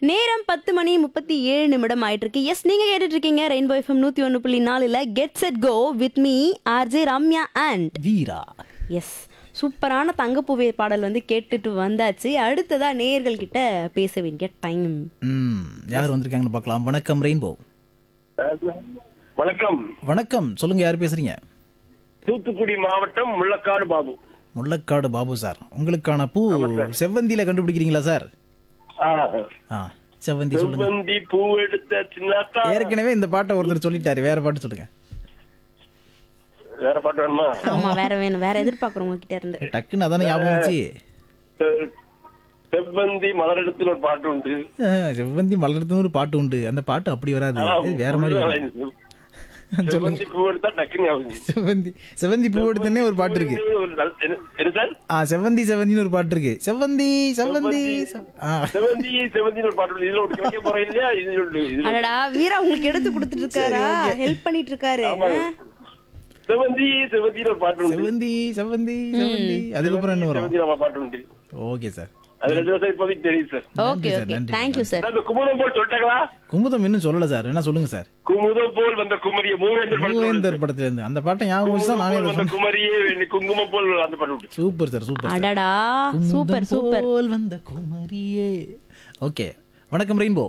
நேரம் பத்து மணி முப்பத்தி ஏழு நிமிடம் ஆயிட்டு இருக்கு எஸ் நீங்க கேட்டுட்டு இருக்கீங்க ரெயின்போ எஃப்எம் நூத்தி ஒன்று புள்ளி நாலுல get set go with me R J Ramya and Veera எஸ் சூப்பரான தங்கப்பூவே பாடல் வந்து கேட்டுட்டு வந்தாச்சு அடுத்ததா நேயர்கள் கிட்ட பேச வேண்டிய டைம் ம் யார் வந்திருக்காங்கன்னு பார்க்கலாம் வணக்கம் ரெயின்போ வணக்கம் வணக்கம் சொல்லுங்க யார் பேசுறீங்க தூத்துக்குடி மாவட்டம் முள்ளக்காடு பாபு முள்ளக்காடு பாபு சார் உங்களுக்கான பூ செவ்வந்தியில கண்டுபிடிக்கிறீங்களா சார் ஆ, ஆ செவ்வந்தி சொல்லுங்க செவ்வந்தி பூ எடுத்த சின்னாத்தா ஏற்கனவே இந்த பாட்டை ஒருத்தர் சொல்லிட்டாரு வேற பாட்டு சொல்லுங்க வேற பாட்டு வேணுமா ஆமா வேற வேணும் வேற எதிர்பார்க்குறவங்க கிட்ட இருந்து டக்குன்னு அதானே ஞாபகம் வந்துச்சு செ- செவ்வந்தி மலரெடுத்துல ஒரு பாட்டு உண்டு ஆ, செவ்வந்தி மலர்த்துன்னு ஒரு பாட்டு உண்டு அந்த பாட்டு அப்படி வராது இது வேற மாதிரி வரும். செவ்வந்தி பூ எடுத்தா டக்குன்னு ஞாபகம் வந்துச்சு. செவ்வந்தி செவ்வந்தி பூ எடுத்தனே ஒரு பாட்டு இருக்கு ஒரு நல்ல- என்ன- என்ன சார் ஆ செவ்வந்தி செவ்வந்தின்னு ஒரு பாட்டு இருக்கு செவ்வந்தி செவ்வந்தி செவ்- ஆ செவ்வந்தி செவ்வந்தின்னு ஒரு பாட்டு உண்டு இதுல ஒரு கிடைக்க போறேன் இல்லையா இது உண்டு. இது அடடா வீரா உங்களுக்கு எடுத்து கொடுத்துட்டு இருக்காரா ஹெல்ப் பண்ணிட்டு இருக்காரு ஆ? செவ்வந்தி செவ்வந்தின்னு ஒரு பாட்டு உண்டு செவ்வந்தி செவ்வந்தி செவ்வந்தி அதுக்கப்புறம் என்ன வரும் செவ்வந்தி நம்ம பாட்டு உண்டு ஓகே சார் அது ரெண்டு வருஷம் இப்போதைக்கு தெரியும் சார் ஓகே சார், ஓகே நன்றி, தேங்க்யூ சார் அந்த குமுதம் போல் சொல்லிட்டாங்களா குமுதம் இன்னும் சொல்லல சார் என்ன சொல்லுங்க சார் குமுதம் போல் வந்த குமரிய மூவேந்தர் படத்துல உண்டு. மூவேந்தர் படத்துல இருந்து அந்த பாட்டை ஞாபகம் வச்சு தான் நானே போல் அதை வந்த சொன்னேன் குமரியே வேண்டி குங்குமம் போல் அந்த பாட்டு உண்டு. சூப்பர் சார் சூப்பர் சார் அடடா சூப்பர் சூப்பர் போல் வந்த குமரியே ஓகே வணக்கம் ரெயின்போ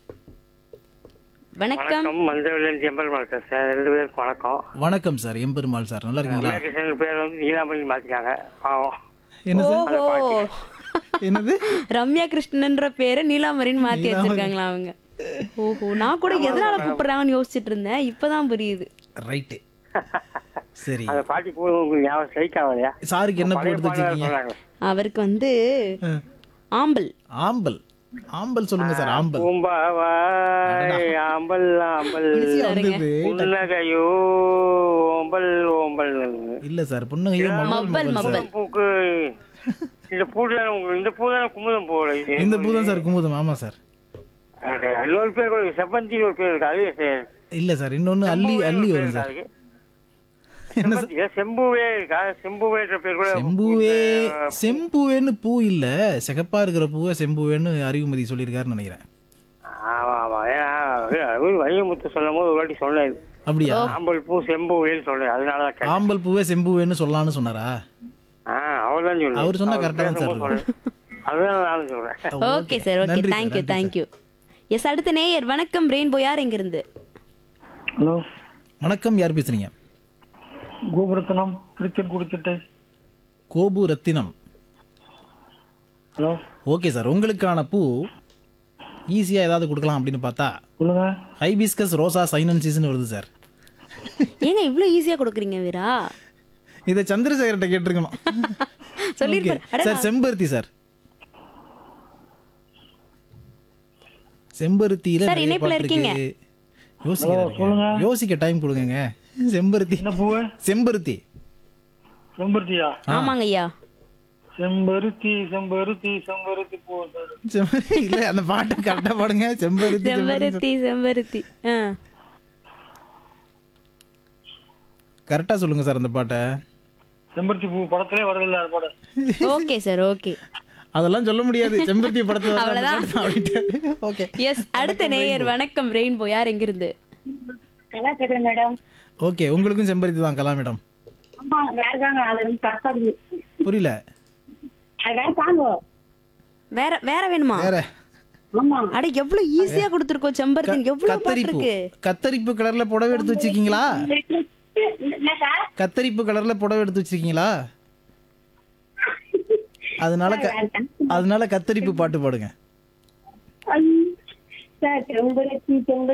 வணக்கம் வணக்கம் மஞ்சள் ஜெம்பல் மாவட்டம் சார் ரெண்டு பேருக்கு வணக்கம் வணக்கம் சார் எம்பெருமாள் சார் நல்லா இருக்கீங்களா கிருஷ்ணன் பேர் வந்து நீலாமணி மாத்திட்டாங்க பாவம் என்ன சார் ஓஹோ என்னது ரம்யா கிருஷ்ணன்ற பேரை நீலாமரின்னு மாத்தி வச்சிருக்காங்களா அவங்க ஓஹோ நான் கூட எதனால கூப்பிடுறாங்கன்னு யோசிச்சுட்டு இருந்தேன் இப்பதான் புரியுது ரைட்டு சரி அந்த பாட்டி பூ உங்களுக்கு ஞாபகம் ஸ்ட்ரைக் ஆகலையா சாருக்கு என்ன பூ பழைய எடுத்து பாடல் வச்சிருக்கீங்க சொன்னாங்க அவருக்கு வந்து ஆ. ஆம்பல் ஆம்பல் ஆம்பல் சொல்லுங்க சார் ஆம்பல் பூம்பாவாய் ஆம்பல் ஆம்பல் ஈஸியா வந்தது புன்னகையோ ஓம்பல் ஓம்பல் இல்ல சார் புன்னகையோ மம்பல் மப்பல் மம்பல் சார் மப்பல் பூக்கு இந்த பூ தானே உங்களுக்கு இந்த பூ தானே குமுதம் போல இந்த பூ தான் சார் குமுதம் ஆமா சார் இன்னொரு பேர் கூட செவ்வந்தி ஒரு பேர் இருக்கு அது சே- இல்ல சார் இன்னொன்னு அள்ளி அள்ளி வரும் சார் அதுக்கு. என்ன சார் செம்பருத்தி, செம்புவே இருக்கா செம்புவேன்ற பேர் கூட செம்பூவே செம்பூவேன்னு பூ இல்ல சிகப்பா இருக்கிற பூவை செம்பூவேன்னு அறிவுமதி சொல்லியிருக்காருன்னு நினைக்கிறேன் ஆமா ஆமா ஏன்னா அது வையமுத்து சொல்லும் போது ஒரு வாட்டி சொன்னேன் அப்படியா ஆம்பல் பூ செம்புவேன்னு சொன்னேன் அதனால தான் கேட்டேன். ஆம்பல் பூவே செம்பூவேன்னு சொல்லலாம்னு சொன்னாரா ஆ அவர் தான் சொன்னேன் அவர் சொன்னா கரெக்டா தான் சார் பேசும்போது சொன்னேன். அதுதான் நானும் சொல்றேன் ஓகே சார் ஓகே நன்றி சார், தேங்க்யூ நன்றி தேங்க்யூ எஸ் அடுத்த நேயர் வணக்கம் ரெயின்போ யார் எங்க இருந்து ஹலோ வணக்கம் யார் பேசுறீங்க கோபுரத்தனம் திருச்சென் குடிச்சிட்டை Gopu Rathinam hello okay sir உங்களுக்கான பூ ஈஸியா ஏதாவது கொடுக்கலாம் அப்படின்னு பார்த்தா சொல்லுங்க ஹைபிஸ்கஸ் ரோசா சைனன்சிஸ்னு வருது சார் ஏங்க இவ்வளவு ஈஸியா கொடுக்குறீங்க வீரா இதை சந்திரசேகர்கிட்ட கேட்டிருக்கணும் சொல்லிருப்பாரு Okay. சார் செம்பருத்தி சார் செம்பருத்தியில சார், நிறைய இணைப்புல பாட்டு இருக்கீங்க. இருக்கு. யோசிக்க யோசிக்க டைம் கொடுங்க செம்பருத்தி என்ன பூவு செம்பருத்தி செம்பருத்தியா ஆமாங்க ஐயா செம்பருத்தி செம்பருத்தி செம்பருத்தி பூ சார் செம்பருத்தி இல்ல அந்த பாட்டு கரெக்டா பாடுங்க செம்பருத்தி செம்பருத்தி செம்பருத்தி ஆ கரெக்டா சொல்லுங்க சார் அந்த பாட்டை செம்பருத்தி பூ படத்திலே வரதில்லை அது படம் ஓகே சார் ஓகே அதெல்லாம் சொல்ல முடியாது செம்பருத்தி படத்துல அவ்வளவுதான். ஓகே எஸ் அடுத்த நேயர் வணக்கம் ரெயின்போ யார் எங்க இருந்து நல்லா கேக்குது மேடம் ஓகே உங்களுக்கும் செம்பருத்தி தான் கலா மேடம் ஆமா வேற தாங்க அது வந்து தக்காளி புரியல அது வேற தாங்க வேற வேற வேணுமா வேற ஆமா அட எவ்வளவு ஈஸியா கொடுத்துருக்கோம் செம்பருத்தி எவ்வளவு பாட்டு கத்தரிப்பு இருக்கு கத்தரிப்பு கலர்ல புடவை எடுத்து வச்சிருக்கீங்களா என்ன சார் கத்தரிப்பு கலர்ல புடவை எடுத்து வச்சிருக்கீங்களா அதனால க- அதனால கத்தரிப்பு பாட்டு பாடுங்க ஐ, சார் செம்பருத்தி செம்பருத்தி